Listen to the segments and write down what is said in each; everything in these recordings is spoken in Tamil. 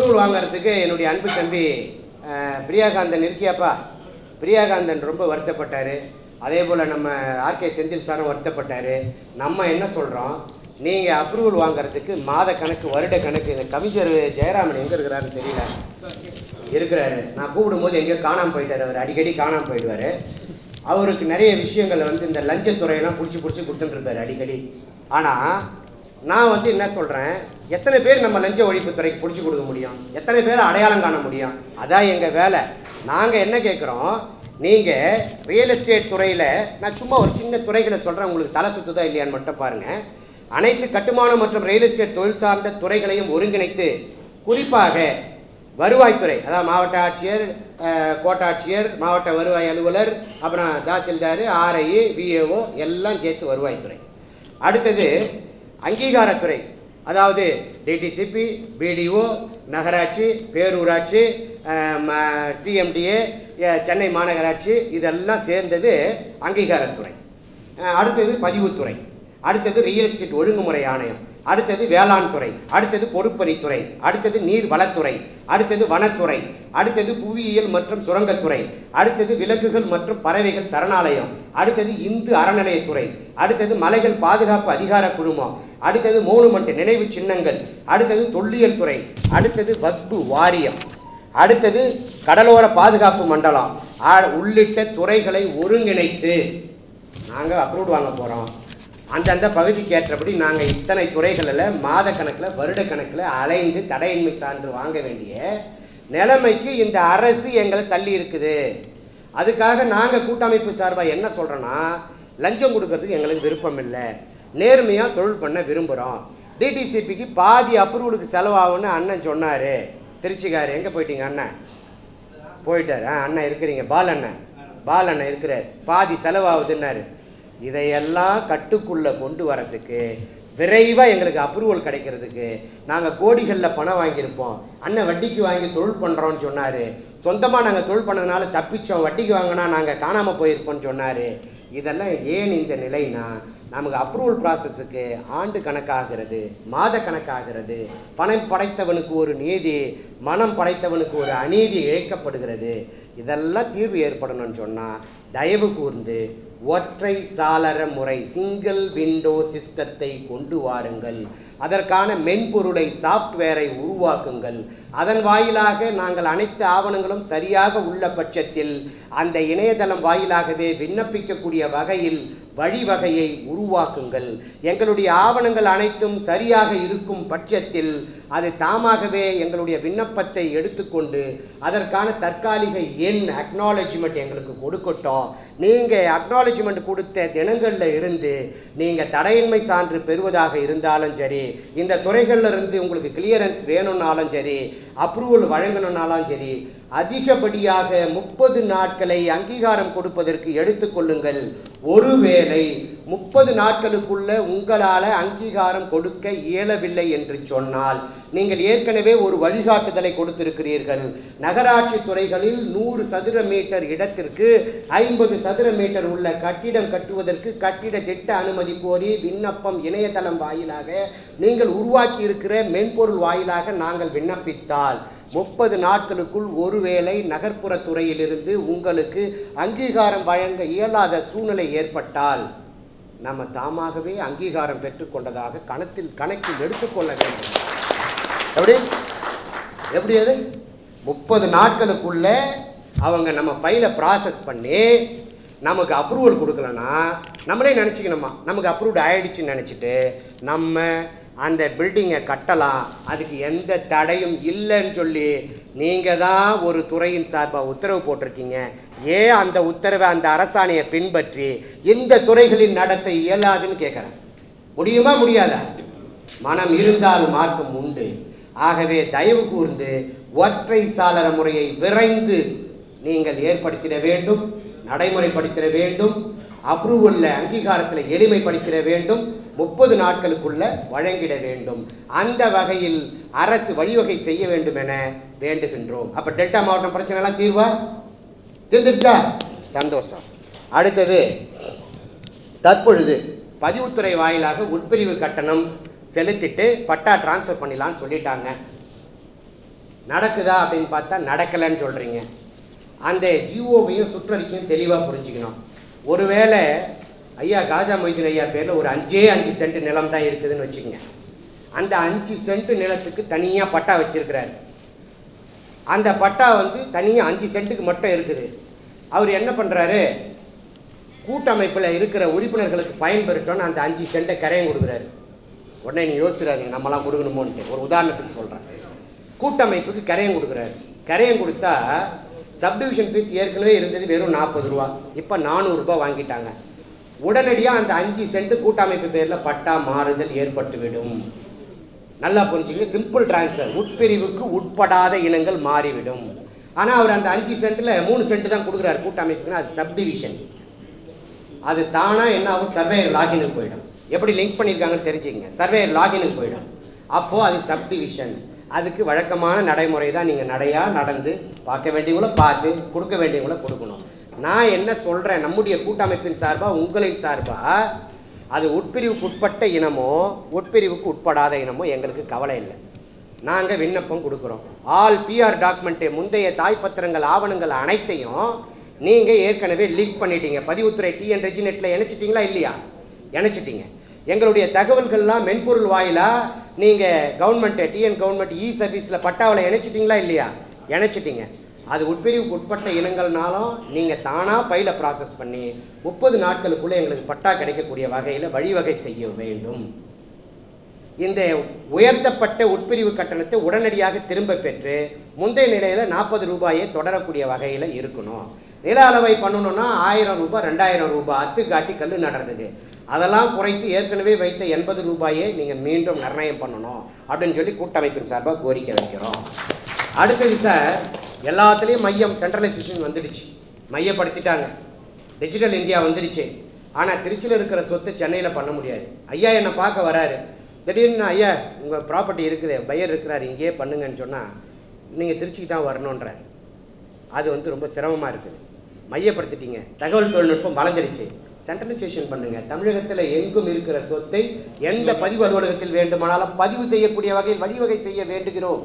அப்ரூவல் வாங்குறதுக்கு என்னுடைய அன்பு தம்பி அஹ், பிரியாகாந்தன் இருக்கியாப்பா பிரியாகாந்தன் ரொம்ப வருத்தப்பட்டார் அதே போல் நம்ம ஆர்கே செந்தில் சாரும் வருத்தப்பட்டார் நம்ம என்ன சொல்கிறோம் நீங்கள் அப்ரூவல் வாங்குறதுக்கு மாத கணக்கு வருட கணக்கு இந்த கவிஞர் ஜெயராமன் எங்கே இருக்கிறாருன்னு தெரியல இருக்கிறாரு நான் கூப்பிடும்போது எங்கேயோ காணாமல் போயிட்டார் அவர் அடிக்கடி காணாமல் போயிடுவார் அவருக்கு நிறைய விஷயங்கள் வந்து இந்த லஞ்சத்துறையெல்லாம் பிடிச்சி பிடிச்சி கொடுத்துட்டுருப்பாரு அடிக்கடி ஆனால் நான் வந்து என்ன சொல்கிறேன் எத்தனை பேர் நம்ம லஞ்ச ஒழிப்புத்துறைக்கு பிடிச்சி கொடுக்க முடியும் எத்தனை பேர் அடையாளம் காண முடியும் அதான் எங்கள் வேலை நாங்கள் என்ன கேட்குறோம் நீங்கள் ரியல் எஸ்டேட் துறையில் நான் சும்மா ஒரு சின்ன துறைகளை சொல்கிறேன் உங்களுக்கு தலை சுத்துதா இல்லையான்னு மட்டும் பாருங்கள் அனைத்து கட்டுமானம் மற்றும் ரியல் எஸ்டேட் தொழில் சார்ந்த துறைகளையும் ஒருங்கிணைத்து குறிப்பாக வருவாய்த்துறை அதாவது மாவட்ட ஆட்சியர் அஹ், கோட்டாட்சியர் மாவட்ட வருவாய் அலுவலர் அப்புறம் தாசில்தார் ஆர்ஐ விஏஓ எல்லாம் சேர்த்து வருவாய்த்துறை அடுத்தது அங்கீகாரத்துறை அதாவது டிடிசிபி பிடிஓ நகராட்சி பேரூராட்சி சிஎம்டிஏ சென்னை மாநகராட்சி இதெல்லாம் சேர்ந்தது அங்கீகாரத்துறை அஹ், அடுத்தது பதிவுத்துறை அடுத்தது ரியல் எஸ்டேட் ஒழுங்குமுறை ஆணையம் அடுத்தது வேளாண் துறை அடுத்தது பொதுப்பணித்துறை அடுத்தது நீர் வளத்துறை அடுத்தது வனத்துறை அடுத்தது புவியியல் மற்றும் சுரங்கத்துறை அடுத்தது விலங்குகள் மற்றும் பறவைகள் சரணாலயம் அடுத்தது இந்து அறநிலையத்துறை அடுத்தது மலைகள் பாதுகாப்பு அதிகார குழுமம் அடுத்தது மோனுமெண்ட் நினைவு சின்னங்கள் அடுத்தது தொல்லியல் துறை அடுத்தது வக்பு வாரியம் அடுத்தது கடலோர பாதுகாப்பு மண்டலம் ஆ- உள்ளிட்ட துறைகளை ஒருங்கிணைத்து நாங்கள் அப்ரூவ்ட் வாங்க போகிறோம் அந்தந்த பகுதிக்கு ஏற்றபடி நாங்கள் இத்தனை துறைகளில் மாத கணக்கில் வருட கணக்கில் அலைந்து தடையின்மை சான்று வாங்க வேண்டிய நிலைமைக்கு இந்த அரசு எங்களை தள்ளி இருக்குது அதுக்காக நாங்கள் கூட்டமைப்பு சார்பாக என்ன சொல்கிறோன்னா லஞ்சம் கொடுக்கறதுக்கு எங்களுக்கு விருப்பம் இல்லை நேர்மையாக தொழில் பண்ண விரும்புகிறோம் டிடிசிபிக்கு பாதி அப்ரூவலுக்கு செலவாகும்னு அண்ணன் சொன்னார் திருச்சிக்கார் எங்கே போயிட்டீங்க அண்ணன் போயிட்டார் ஆ அண்ணன் இருக்கிறீங்க பால் அண்ணன் பால் அண்ணன் இருக்கிறார் பாதி செலவாகுதுன்னாரு இதையெல்லாம் கட்டுக்குள்ளே கொண்டு வரதுக்கு விரைவாக எங்களுக்கு அப்ரூவல் கிடைக்கிறதுக்கு நாங்கள் கோடிகளில் பணம் வாங்கியிருப்போம் அண்ணன் வட்டிக்கு வாங்கி தொழில் பண்ணுறோன்னு சொன்னார் சொந்தமாக நாங்கள் தொழில் பண்ணதுனால தப்பிச்சோம் வட்டிக்கு வாங்கினா நாங்கள் காணாமல் போயிருப்போம்னு சொன்னார் இதெல்லாம் ஏன் இந்த நிலைனா நமக்கு அப்ரூவல் ப்ராசஸுக்கு ஆண்டு கணக்காகிறது மாத கணக்காகிறது பணம் படைத்தவனுக்கு ஒரு நீதி மனம் படைத்தவனுக்கு ஒரு அநீதி இழைக்கப்படுகிறது இதெல்லாம் தீர்வு ஏற்படணும்னு சொன்னால் தயவு கூர்ந்து ஒற்றை சாளர முறை சிங்கிள் விண்டோ சிஸ்டத்தை கொண்டு வாருங்கள் அதற்கான மென்பொருளை சாஃப்ட்வேரை உருவாக்குங்கள் அதன் வாயிலாக நாங்கள் அனைத்து ஆவணங்களும் சரியாக உள்ள பட்சத்தில் அந்த இணையதளம் வாயிலாகவே விண்ணப்பிக்கக்கூடிய வகையில் வழிவகையை உருவாக்குங்கள் எங்களுடைய ஆவணங்கள் அனைத்தும் சரியாக இருக்கும் பட்சத்தில் அது தாமாகவே எங்களுடைய விண்ணப்பத்தை எடுத்துக்கொண்டு அதற்கான தற்காலிக எண் அக்னாலஜ்மெண்ட் எங்களுக்கு கொடுக்கட்டும் நீங்கள் அக்னாலஜ்மெண்ட் கொடுத்த தினங்களில் இருந்து நீங்கள் தடையின்மை சான்று பெறுவதாக இருந்தாலும் சரி இந்த துறைகளில் இருந்து உங்களுக்கு கிளியரன்ஸ் வேணும்னாலும் சரி அப்ரூவல் வழங்கணும்னாலும் சரி அதிகப்படியாக முப்பது நாட்களை அங்கீகாரம் கொடுப்பதற்கு எடுத்துக்கொள்ளுங்கள் ஒருவேளை முப்பது நாட்களுக்குள்ள உங்களால் அங்கீகாரம் கொடுக்க இயலவில்லை என்று சொன்னால் நீங்கள் ஏற்கனவே ஒரு வழிகாட்டுதலை கொடுத்திருக்கிறீர்கள் நகராட்சி துறைகளில் நூறு சதுர மீட்டர் இடத்திற்கு ஐம்பது சதுர மீட்டர் உள்ள கட்டிடம் கட்டுவதற்கு கட்டிட திட்ட அனுமதி கோரி விண்ணப்பம் இணையதளம் வாயிலாக நீங்கள் உருவாக்கி இருக்கிற மென்பொருள் வாயிலாக நாங்கள் விண்ணப்பித்தால் முப்பது நாட்களுக்குள் ஒருவேளை நகர்ப்புற துறையிலிருந்து உங்களுக்கு அங்கீகாரம் வழங்க இயலாத சூழ்நிலை ஏற்பட்டால் நம்ம தாமாகவே அங்கீகாரம் பெற்றுக்கொண்டதாக கணத்தில் கணக்கில் எடுத்துக்கொள்ள வேண்டும் எப்படி எப்படி அது முப்பது நாட்களுக்குள்ள அவங்க நம்ம ஃபைலை ப்ராசஸ் பண்ணி நமக்கு அப்ரூவல் கொடுக்கலன்னா நம்மளே நினச்சிக்கணுமா நமக்கு அப்ரூவ்டு ஆயிடுச்சுன்னு நினச்சிட்டு நம்ம அந்த பில்டிங்கை கட்டலாம் அதுக்கு எந்த தடையும் இல்லைன்னு சொல்லி நீங்கள் தான் ஒரு துறையின் சார்பாக உத்தரவு போட்டிருக்கீங்க ஏன் அந்த உத்தரவை அந்த அரசாணையை பின்பற்றி இந்த துறைகளில் நடத்த இயலாதுன்னு கேட்குறேன் முடியுமா முடியாதா மனம் இருந்தால் மார்க்கம் உண்டு ஆகவே தயவு கூர்ந்து ஒற்றை சாளர முறையை விரைந்து நீங்கள் ஏற்படுத்திட வேண்டும் நடைமுறைப்படுத்திட வேண்டும் அப்ரூவலில் அங்கீகாரத்தில் எளிமைப்படுத்திட வேண்டும் முப்பது நாட்களுக்குள்ள வழங்கிட வேண்டும் அந்த வகையில் அரசு வழிவகை செய்ய வேண்டும் என வேண்டுகின்றோம் அப்போ டெல்டா மாவட்டம் பிரச்சனைலாம் தீர்வா தீர்ந்துடுச்சா சந்தோஷம் அடுத்தது தற்பொழுது பதிவுத்துறை வாயிலாக உட்பிரிவு கட்டணம் செலுத்திட்டு பட்டா டிரான்ஸ்ஃபர் பண்ணிடலான்னு சொல்லிட்டாங்க நடக்குதா அப்படின்னு பார்த்தா நடக்கலைன்னு சொல்கிறீங்க அந்த ஜிஓவையும் சுற்றறிக்கையும் தெளிவாக புரிஞ்சுக்கணும் ஒருவேளை ஐயா காஜா மொய்தீன் ஐயா பேரில் ஒரு அஞ்சே அஞ்சு சென்ட் நிலம் தான் இருக்குதுன்னு வச்சுக்கோங்க அந்த அஞ்சு சென்ட் நிலத்துக்கு தனியாக பட்டா வச்சிருக்கிறாரு அந்த பட்டா வந்து தனியாக அஞ்சு சென்ட்டுக்கு மட்டும் இருக்குது அவர் என்ன பண்ணுறாரு கூட்டமைப்பில் இருக்கிற உறுப்பினர்களுக்கு பயன்பெறட்டும்னு அந்த அஞ்சு சென்ட்டை கரையம் கொடுக்குறாரு உடனே நீ யோசிச்சுறாதீங்க நம்மலாம் கொடுக்கணுமோன்ட்டு ஒரு உதாரணத்துக்கு சொல்கிறேன் கூட்டமைப்புக்கு கரையம் கொடுக்குறாரு கரையம் கொடுத்தா சப்டிவிஷன் ஃபீஸ் ஏற்கனவே இருந்தது வெறும் நாற்பது ரூபா இப்போ நானூறுரூபா வாங்கிட்டாங்க உடனடியாக அந்த அஞ்சு சென்ட் கூட்டமைப்பு பேரில் பட்டா மாறுதல் ஏற்பட்டுவிடும் நல்லா புரிஞ்சுங்க சிம்பிள் ட்ரான்ஸ்ஃபர் உட்பிரிவுக்கு உட்படாத இனங்கள் மாறிவிடும் ஆனால் அவர் அந்த அஞ்சு சென்ட்டில் மூணு சென்ட் தான் கொடுக்குறாரு கூட்டமைப்புக்குன்னா அது சப்டிவிஷன் அது தானாக என்ன ஆகும் சர்வேயர் லாகினுக்கு போயிடும் எப்படி லிங்க் பண்ணியிருக்காங்கன்னு தெரிஞ்சுக்கங்க சர்வேயர் லாகினுக்கு போயிடும் அப்போது அது சப்டிவிஷன் அதுக்கு வழக்கமான நடைமுறை தான் நீங்கள் நடையாக நடந்து பார்க்க வேண்டியவங்கள பார்த்து கொடுக்க வேண்டியவங்கள கொடுக்கணும் நான் என்ன சொல்கிறேன் நம்முடைய கூட்டமைப்பின் சார்பாக உங்களின் சார்பாக அது உட்பிரிவுக்கு உட்பட்ட இனமோ உட்பிரிவுக்கு உட்படாத இனமோ எங்களுக்கு கவலை இல்லை நாங்கள் விண்ணப்பம் கொடுக்குறோம் ஆல் பிஆர் டாக்குமெண்ட்டு முந்தைய தாய்ப்பத்திரங்கள் ஆவணங்கள் அனைத்தையும் நீங்கள் ஏற்கனவே லீக் பண்ணிட்டீங்க பதிவுத்துறை டிஎன் ரெஜினெட்டில் இணைச்சிட்டிங்களா இல்லையா இணைச்சிட்டீங்க எங்களுடைய தகவல்கள்லாம் மென்பொருள் வாயிலாக நீங்கள் கவர்மெண்ட்டு டிஎன் கவர்மெண்ட் இ சர்வீஸில் பட்டாவில் இணைச்சிட்டிங்களா இல்லையா இணைச்சிட்டீங்க அது உட்பிரிவுக்கு உட்பட்ட இனங்கள்னாலும் நீங்கள் தானாக ஃபைலை ப்ராசஸ் பண்ணி முப்பது நாட்களுக்குள்ளே எங்களுக்கு பட்டா கிடைக்கக்கூடிய வகையில் வழிவகை செய்ய வேண்டும் இந்த உயர்த்தப்பட்ட உட்பிரிவு கட்டணத்தை உடனடியாக திரும்ப பெற்று முந்தைய நிலையில் நாற்பது ரூபாயை தொடரக்கூடிய வகையில் இருக்கணும் நில அளவை பண்ணணும்னா ஆயிரம் ரூபாய் ரெண்டாயிரம் ரூபாய் அத்து காட்டி கல் நடுறதுக்கு அதெல்லாம் குறைத்து ஏற்கனவே வைத்த எண்பது ரூபாயை நீங்கள் மீண்டும் நிர்ணயம் பண்ணணும் அப்படின்னு சொல்லி கூட்டமைப்பின் சார்பாக கோரிக்கை வைக்கிறோம் அடுத்தது சார் எல்லாத்துலேயும் மையம் சென்ட்ரலைசேஷன் வந்துடுச்சு மையப்படுத்திட்டாங்க டிஜிட்டல் இந்தியா வந்துடுச்சு ஆனால் திருச்சியில் இருக்கிற சொத்து சென்னையில் பண்ண முடியாது ஐயா என்னை பார்க்க வராரு திடீர்னு ஐயா உங்கள் ப்ராப்பர்ட்டி இருக்குது பையர் இருக்கிறார் இங்கேயே பண்ணுங்கன்னு சொன்னால் நீங்கள் திருச்சிக்கு தான் வரணுன்றார் அது வந்து ரொம்ப சிரமமாக இருக்குது மையப்படுத்திட்டீங்க தகவல் தொழில்நுட்பம் வளர்ந்துடுச்சு சென்ட்ரலைசேஷன் பண்ணுங்க தமிழகத்தில் எங்கும் இருக்கிற சொத்தை எந்த பதிவு அலுவலகத்தில் வேண்டுமானாலும் பதிவு செய்யக்கூடிய வகையில் வழிவகை செய்ய வேண்டுகிறோம்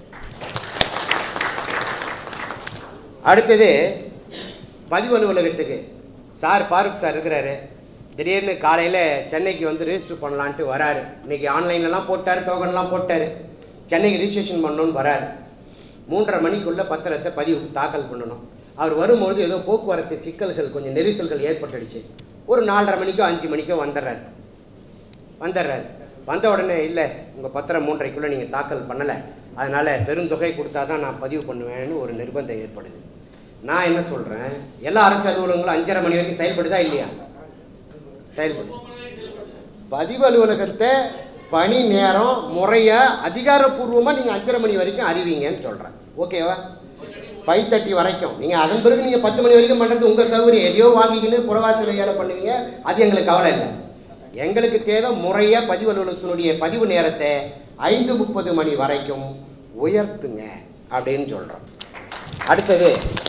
அடுத்தது பதிவு அலுவலகத்துக்கு சார் ஃபாரூக் சார் இருக்கிறாரு திடீர்னு காலையில் சென்னைக்கு வந்து ரெஜிஸ்டர் பண்ணலான்ட்டு வராரு இன்னைக்கு ஆன்லைன்லலாம் போட்டார் டோக்கன்லாம் போட்டார் சென்னைக்கு ரிஜிஸ்ட்ரேஷன் பண்ணணும்னு வராரு மூன்றரை மணிக்குள்ளே பத்திரத்தை பதிவுக்கு தாக்கல் பண்ணணும் அவர் வரும்பொழுது ஏதோ போக்குவரத்து சிக்கல்கள் கொஞ்சம் நெரிசல்கள் ஏற்பட்டுடுச்சு ஒரு நாலரை மணிக்கோ அஞ்சு மணிக்கோ வந்துடுறாரு வந்துடுறாரு வந்த உடனே இல்லை உங்கள் பத்திரம் மூன்றைக்குள்ளே நீங்கள் தாக்கல் பண்ணலை அதனால் பெருந்தொகை கொடுத்தா தான் நான் பதிவு பண்ணுவேன்னு ஒரு நிர்பந்தம் ஏற்படுது நான் என்ன சொல்கிறேன் எல்லா அரசு அலுவலகங்களும் அஞ்சரை மணி வரைக்கும் செயல்படுதா இல்லையா செயல்படுது பதிவு அலுவலகத்தை பணி நேரம் முறையாக அதிகாரப்பூர்வமாக நீங்கள் அஞ்சரை மணி வரைக்கும் அறிவிங்கன்னு சொல்கிறேன் ஓகேவா ஃபைவ் தேர்ட்டி வரைக்கும் நீங்கள் அதன் பிறகு நீங்கள் பத்து மணி வரைக்கும் பண்ணுறது உங்கள் சௌகரியம் எதையோ வாங்கிக்கின்னு புறவாசல் வேலை பண்ணுவீங்க அது எங்களுக்கு கவலை இல்லை எங்களுக்கு தேவை முறையாக பதிவு அலுவலகத்தினுடைய பதிவு நேரத்தை ஐந்து முப்பது மணி வரைக்கும் உயர்த்துங்க அப்படின்னு சொல்கிறோம் அடுத்தது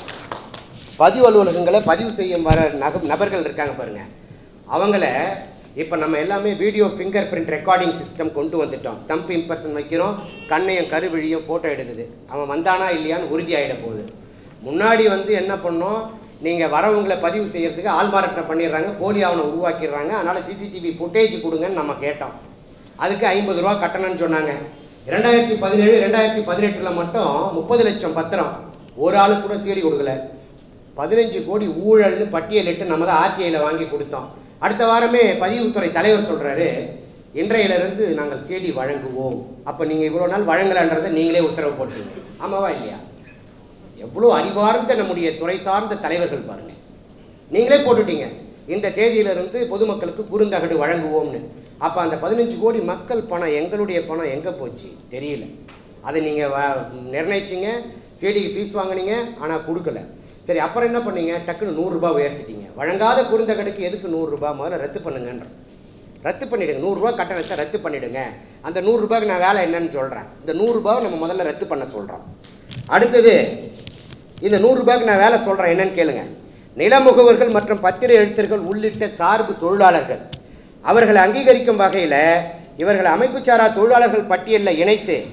பதிவு அலுவலகங்களை பதிவு செய்யும் வர நக நபர்கள் இருக்காங்க பாருங்க அவங்கள இப்போ நம்ம எல்லாமே video finger print recording system கொண்டு வந்துட்டோம் தம்ப் இம்பர்சன் வைக்கிறோம் கண்ணையும் கருவிழியும் ஃபோட்டோ எடுக்குது அவன் வந்தானா இல்லையான்னு உறுதி ஆகிட போகுது முன்னாடி வந்து என்ன பண்ணோம் நீங்கள் வரவங்களை பதிவு செய்யறதுக்கு ஆள்மாறாட்டம் பண்ணிடுறாங்க போலி ஆவணம் உருவாக்கிடுறாங்க அதனால் சிசிடிவி ஃபுட்டேஜ் கொடுங்கன்னு நம்ம கேட்டோம் அதுக்கு ஐம்பது ரூபா கட்டணம்னு சொன்னாங்க ரெண்டாயிரத்தி பதினேழு ரெண்டாயிரத்தி பதினெட்டில் மட்டும் முப்பது லட்சம் பத்திரம் ஒரு ஆளு கூட சீடி கொடுக்கல பதினஞ்சு கோடி ஊழல்னு பட்டியலிட்டு நம்ம தான் ஆர்டிஐயில் வாங்கி கொடுத்தோம் அடுத்த வாரமே பதிவுத்துறை தலைவர் சொல்கிறாரு இன்றையிலிருந்து நாங்கள் சிடி வழங்குவோம் அப்போ நீங்கள் இவ்வளோ நாள் வழங்கலைன்றதை நீங்களே உத்தரவு போட்டீங்க ஆமாவா இல்லையா எவ்வளோ அறிவார்ந்த நம்முடைய துறை சார்ந்த தலைவர்கள் பாருங்க நீங்களே போட்டுட்டீங்க இந்த தேதியிலிருந்து பொதுமக்களுக்கு குறுந்தகடு வழங்குவோம்னு அப்போ அந்த பதினஞ்சு கோடி மக்கள் பணம் எங்களுடைய பணம் எங்கே போச்சு தெரியல அதை நீங்கள் வ நிர்ணயிச்சிங்க சிடிக்கு ஃபீஸ் வாங்குனீங்க ஆனால் கொடுக்கல சரி அப்புறம் என்ன பண்ணீங்க டக்குன்னு நூறுரூபா உயர்த்திட்டீங்க வழங்காத குறுந்தகடுக்கு எதுக்கு நூறுரூபா முதல்ல ரத்து பண்ணுங்கன்ற ரத்து பண்ணிவிடுங்க நூறுரூவா கட்டணத்தை ரத்து பண்ணிவிடுங்க அந்த நூறுரூபாய்க்கு நான் வேலை என்னன்னு சொல்கிறேன் இந்த நூறுரூபாவை நம்ம முதல்ல ரத்து பண்ண சொல்கிறோம் அடுத்தது இந்த நூறுரூபாய்க்கு நான் வேலை சொல்கிறேன் என்னன்னு கேளுங்க நிலமுகவர்கள் மற்றும் பத்திர எழுத்தர்கள் உள்ளிட்ட சார்பு தொழிலாளர்கள் அவர்களை அங்கீகரிக்கும் வகையில் இவர்கள் அமைப்புச்சாரா தொழிலாளர்கள் பட்டியலில் இணைத்து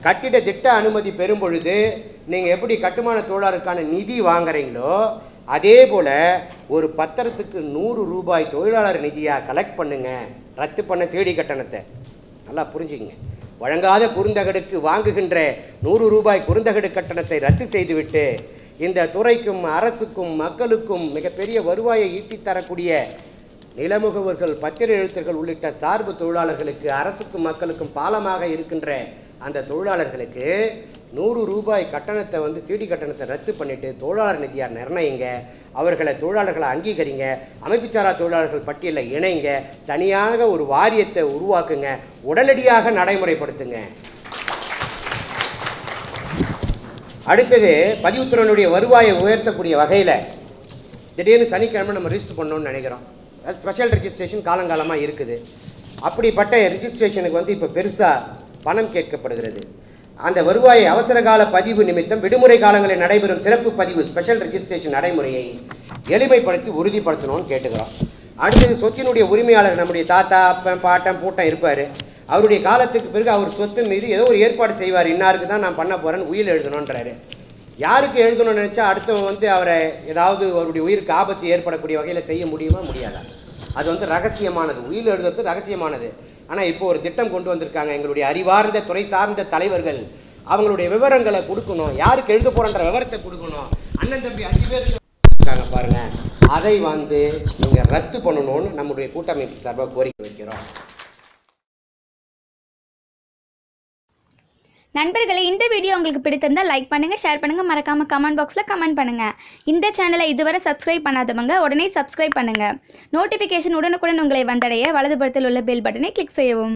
கட்டிட திட்ட அனுமதி பெறும் பொழுது நீங்கள் எப்படி கட்டுமான தொழிலாளருக்கான நிதி வாங்குறீங்களோ அதே போல் ஒரு பத்திரத்துக்கு நூறு ரூபாய் தொழிலாளர் நிதியாக கலெக்ட் பண்ணுங்க ரத்து பண்ண சேடி கட்டணத்தை நல்லா புரிஞ்சுக்கங்க வழங்காத குறுந்தகடுக்கு வாங்குகின்ற நூறு ரூபாய் குறுந்தகடு கட்டணத்தை ரத்து செய்துவிட்டு இந்த துறைக்கும் அரசுக்கும் மக்களுக்கும் மிகப்பெரிய வருவாயை ஈட்டித் தரக்கூடிய நிலமுகவர்கள் பத்திர எழுத்தர்கள் உள்ளிட்ட சார்பு தொழிலாளர்களுக்கு அரசுக்கும் மக்களுக்கும் பாலமாக இருக்கின்ற அந்த தொழிலாளர்களுக்கு நூறு ரூபாய் கட்டணத்தை வந்து சிடி கட்டணத்தை ரத்து பண்ணிட்டு தொழிலாளர் நிதியாக நிர்ணயிங்க அவர்களை தொழிலாளர்களை அங்கீகரிங்க அமைப்புச்சாரா தொழிலாளர்கள் பட்டியலில் இணைங்க தனியாக ஒரு வாரியத்தை உருவாக்குங்க உடனடியாக நடைமுறைப்படுத்துங்க அடுத்தது பதிவுத்துறையினுடைய வருவாயை உயர்த்தக்கூடிய வகையில் திடீர்னு சனிக்கிழமை நம்ம ரிஜிஸ்டர் பண்ணணும்னு நினைக்கிறோம் அது ஸ்பெஷல் ரிஜிஸ்ட்ரேஷன் காலங்காலமாக இருக்குது அப்படிப்பட்ட ரிஜிஸ்ட்ரேஷனுக்கு வந்து இப்போ பெருசாக பணம் கேட்கப்படுகிறது அந்த வருவாயை அவசரகால பதிவு நிமித்தம் விடுமுறை காலங்களில் நடைபெறும் சிறப்பு பதிவு ஸ்பெஷல் ரெஜிஸ்ட்ரேஷன் நடைமுறையை எளிமைப்படுத்தி உறுதிப்படுத்தணும்னு கேட்டுக்கிறோம் அடுத்தது சொத்தினுடைய உரிமையாளர் நம்முடைய தாத்தா அப்பன் பாட்டன் பூட்டன் இருப்பார் அவருடைய காலத்துக்கு பிறகு அவர் சொத்து மீது ஏதோ ஒரு ஏற்பாடு செய்வார் இன்னாருக்கு தான் நான் பண்ண போகிறேன்னு உயில் எழுதணுன்றாரு யாருக்கு எழுதணும்னு நினச்சா அடுத்தவன் வந்து அவரை ஏதாவது அவருடைய உயிருக்கு ஆபத்து ஏற்படக்கூடிய வகையில் செய்ய முடியுமா முடியாதா அது வந்து ரகசியமானது உயில் எழுதுறது ரகசியமானது ஆனால் இப்போ ஒரு திட்டம் கொண்டு வந்திருக்காங்க எங்களுடைய அறிவார்ந்த துறை சார்ந்த தலைவர்கள் அவங்களுடைய விவரங்களை கொடுக்கணும் யாருக்கு எழுத போறன்ற விவரத்தை கொடுக்கணும் அண்ணன் தம்பி அஞ்சு பேர் இருக்காங்க பாருங்க அதை வந்து நீங்கள் ரத்து பண்ணணும்னு நம்முடைய கூட்டமைப்பு சார்பாக கோரிக்கை வைக்கிறோம் நண்பர்களே இந்த வீடியோ உங்களுக்கு பிடித்திருந்தால் லைக் பண்ணுங்கள் ஷேர் பண்ணுங்கள் மறக்காமல் கமெண்ட் பாக்ஸில் கமெண்ட் பண்ணுங்கள் இந்த சேனலை இதுவரை சப்ஸ்கிரைப் பண்ணாதவங்க உடனே சப்ஸ்கிரைப் பண்ணுங்கள் நோட்டிஃபிகேஷன் உடனுக்குடன் உங்களை வந்தடைய வலதுபுறத்தில் உள்ள பெல் பட்டனை கிளிக் செய்யவும்